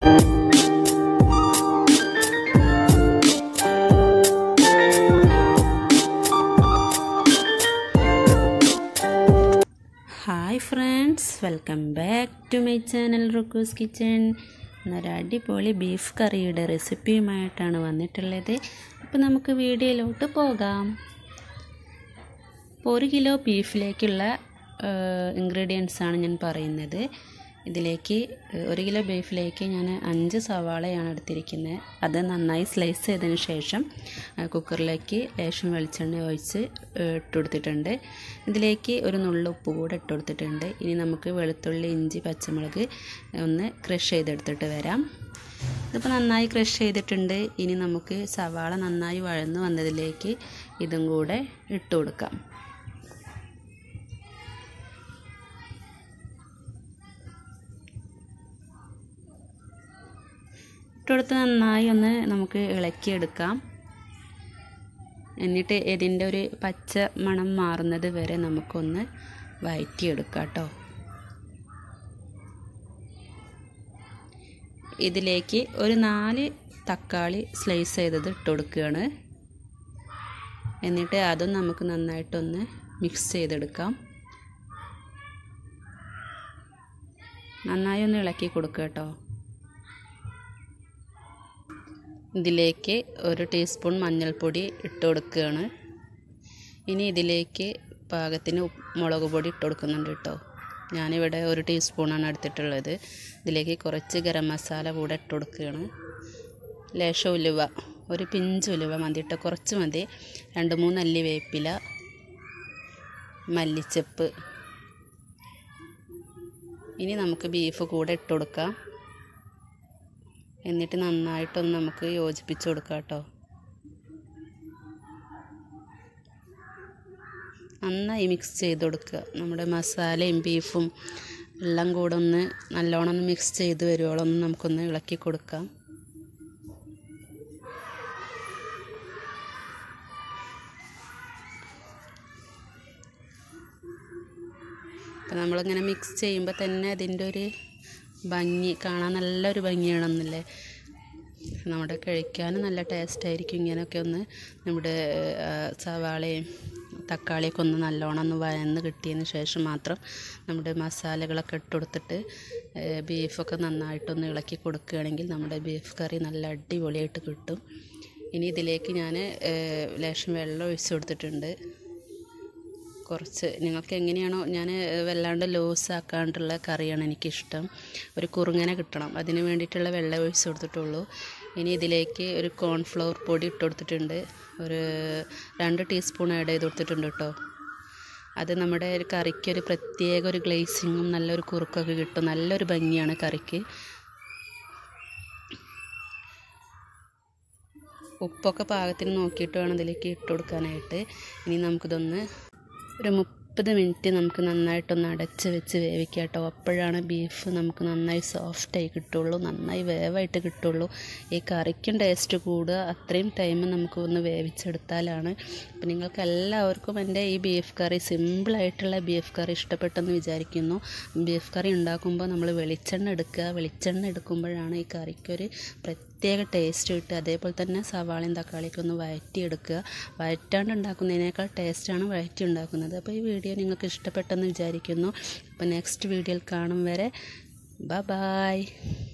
hi friends welcome back to my channel Rukku's kitchen എന്നൊരു അടിപൊളി beef കറിയുടെ റെസിപ്പിയുമായിട്ടാണ് വന്നിട്ടുള്ളത് അപ്പോൾ നമുക്ക് വീഡിയോയിലോട്ട് പോകാം അപ്പോൾ ഒരു കിലോ ബീഫിലേക്കുള്ള ഇൻഗ്രീഡിയൻസ് ആണ് ഞാൻ പറയുന്നത് ഇതിലേക്ക് ഒരു കിലോ ബീഫിലേക്ക് ഞാൻ അഞ്ച് സവാളയാണ് എടുത്തിരിക്കുന്നത് അത് നന്നായി സ്ലൈസ് ചെയ്തതിന് ശേഷം കുക്കറിലേക്ക് ലേശം വെളിച്ചെണ്ണ ഒഴിച്ച് ഇട്ടുകൊടുത്തിട്ടുണ്ട് ഇതിലേക്ക് ഒരു നുള്ളു ഉപ്പ് കൂടെ ഇട്ട് കൊടുത്തിട്ടുണ്ട് ഇനി നമുക്ക് വെളുത്തുള്ളി ഇഞ്ചി പച്ചമുളക് ഒന്ന് ക്രഷ് ചെയ്തെടുത്തിട്ട് വരാം ഇതിപ്പോൾ നന്നായി ക്രഷ് ചെയ്തിട്ടുണ്ട് ഇനി നമുക്ക് സവാള നന്നായി വഴന്ന് വന്നതിലേക്ക് ഇതും കൂടെ ഇട്ട് കൊടുക്കാം ഇട്ടുകൊടുത്ത് നന്നായി ഒന്ന് നമുക്ക് ഇളക്കിയെടുക്കാം എന്നിട്ട് ഇതിൻ്റെ ഒരു പച്ച മണം മാറുന്നത് വരെ നമുക്കൊന്ന് വഴറ്റിയെടുക്കാം കേട്ടോ ഇതിലേക്ക് ഒരു നാല് തക്കാളി സ്ലൈസ് ചെയ്തത് ഇട്ട് കൊടുക്കുകയാണ് എന്നിട്ട് അതും നമുക്ക് നന്നായിട്ടൊന്ന് മിക്സ് ചെയ്തെടുക്കാം നന്നായി ഒന്ന് ഇളക്കി കൊടുക്കുക കേട്ടോ ഇതിലേക്ക് ഒരു ടീസ്പൂൺ മഞ്ഞൾപ്പൊടി ഇട്ട് കൊടുക്കുകയാണ് ഇനി ഇതിലേക്ക് പാകത്തിന് മുളക് പൊടി ഇട്ട് കൊടുക്കുന്നുണ്ട് കേട്ടോ ഞാനിവിടെ ഒരു ടീസ്പൂണാണ് എടുത്തിട്ടുള്ളത് ഇതിലേക്ക് കുറച്ച് ഗരം മസാല കൂടെ ഇട്ട് കൊടുക്കുകയാണ് ലേശം ഉലുവ ഒരു പിഞ്ച് ഉലുവ മതി ഇട്ട് കുറച്ച് മതി രണ്ട് മൂന്ന് അല്ലി വേപ്പില മല്ലിച്ചപ്പ് ഇനി നമുക്ക് ബീഫ് കൂടെ ഇട്ട് കൊടുക്കാം എന്നിട്ട് നന്നായിട്ടൊന്ന് നമുക്ക് യോജിപ്പിച്ച് കൊടുക്കാം കേട്ടോ നന്നായി മിക്സ് ചെയ്ത് കൊടുക്കുക നമ്മുടെ മസാലയും ബീഫും എല്ലാം കൂടെ ഒന്ന് നല്ലോണം ഒന്ന് മിക്സ് ചെയ്ത് വരുവോളം ഒന്ന് നമുക്കൊന്ന് ഇളക്കി കൊടുക്കാം അപ്പം നമ്മളിങ്ങനെ മിക്സ് ചെയ്യുമ്പോൾ തന്നെ അതിൻ്റെ ഒരു ഭംഗി കാണാൻ നല്ലൊരു ഭംഗിയാണെന്നല്ലേ നമ്മുടെ കഴിക്കാനും നല്ല ടേസ്റ്റായിരിക്കും ഇങ്ങനെയൊക്കെ ഒന്ന് നമ്മുടെ സവാളയും തക്കാളിയൊക്കെ ഒന്ന് നല്ലോണം ഒന്ന് വയന്ന് കിട്ടിയതിന് ശേഷം മാത്രം നമ്മുടെ മസാലകളൊക്കെ ഇട്ട് കൊടുത്തിട്ട് ബീഫൊക്കെ നന്നായിട്ടൊന്ന് ഇളക്കി കൊടുക്കുകയാണെങ്കിൽ നമ്മുടെ ബീഫ് കറി നല്ല അടിപൊളിയായിട്ട് കിട്ടും ഇനി ഇതിലേക്ക് ഞാൻ ലേശം വെള്ളം ഒഴിച്ചു കൊടുത്തിട്ടുണ്ട് കുറച്ച് നിങ്ങൾക്ക് എങ്ങനെയാണോ ഞാൻ വല്ലാണ്ട് ലൂസ് ആക്കാണ്ടുള്ള കറിയാണ് എനിക്കിഷ്ടം ഒരു കുറുങ്ങനെ കിട്ടണം അതിന് വേണ്ടിയിട്ടുള്ള വെള്ളം ഒഴിച്ച് കൊടുത്തിട്ടുള്ളൂ ഇനി ഇതിലേക്ക് ഒരു കോൺഫ്ലവർ പൊടി ഇട്ട് കൊടുത്തിട്ടുണ്ട് ഒരു രണ്ട് ടീസ്പൂൺ ആഡ് ചെയ്ത് കൊടുത്തിട്ടുണ്ട് കേട്ടോ അത് നമ്മുടെ ഒരു കറിക്ക് ഒരു പ്രത്യേക ഒരു ഗ്ലേസിങ്ങും നല്ലൊരു കുറുക്കൊക്കെ കിട്ടും നല്ലൊരു ഭംഗിയാണ് കറിക്ക് ഉപ്പൊക്കെ പാകത്തിന് നോക്കിയിട്ട് വേണം ഇതിലേക്ക് ഇട്ട് കൊടുക്കാനായിട്ട് ഇനി നമുക്കിതൊന്ന് ഒരു മുപ്പത് മിനിറ്റ് നമുക്ക് നന്നായിട്ടൊന്ന് അടച്ച് വെച്ച് വേവിക്കാം കേട്ടോ അപ്പോഴാണ് ബീഫ് നമുക്ക് നന്നായി സോഫ്റ്റായി കിട്ടുള്ളൂ നന്നായി വേവായിട്ട് കിട്ടുള്ളൂ ഈ കറിക്കും ടേസ്റ്റ് കൂടുക അത്രയും ടൈം നമുക്ക് ഒന്ന് വേവിച്ചെടുത്താലാണ് അപ്പം നിങ്ങൾക്ക് എല്ലാവർക്കും എൻ്റെ ഈ ബീഫ് കറി സിമ്പിളായിട്ടുള്ള ബീഫ് കറി ഇഷ്ടപ്പെട്ടെന്ന് വിചാരിക്കുന്നു ബീഫ് കറി ഉണ്ടാക്കുമ്പോൾ നമ്മൾ വെളിച്ചെണ്ണ എടുക്കുക വെളിച്ചെണ്ണ എടുക്കുമ്പോഴാണ് ഈ കറിക്കൊരു പ്രത്യേക ടേസ്റ്റ് കിട്ടുക അതേപോലെ തന്നെ സവാളയും തക്കാളിയൊക്കെ ഒന്ന് വഴറ്റിയെടുക്കുക വഴറ്റാണ്ട് ഉണ്ടാക്കുന്നതിനേക്കാൾ ടേസ്റ്റാണ് വഴറ്റി ഉണ്ടാക്കുന്നത് അപ്പോൾ ഈ വീഡിയോ നിങ്ങൾക്ക് ഇഷ്ടപ്പെട്ടെന്ന് വിചാരിക്കുന്നു അപ്പോൾ നെക്സ്റ്റ് വീഡിയോയിൽ കാണും വരെ ബ ബായ്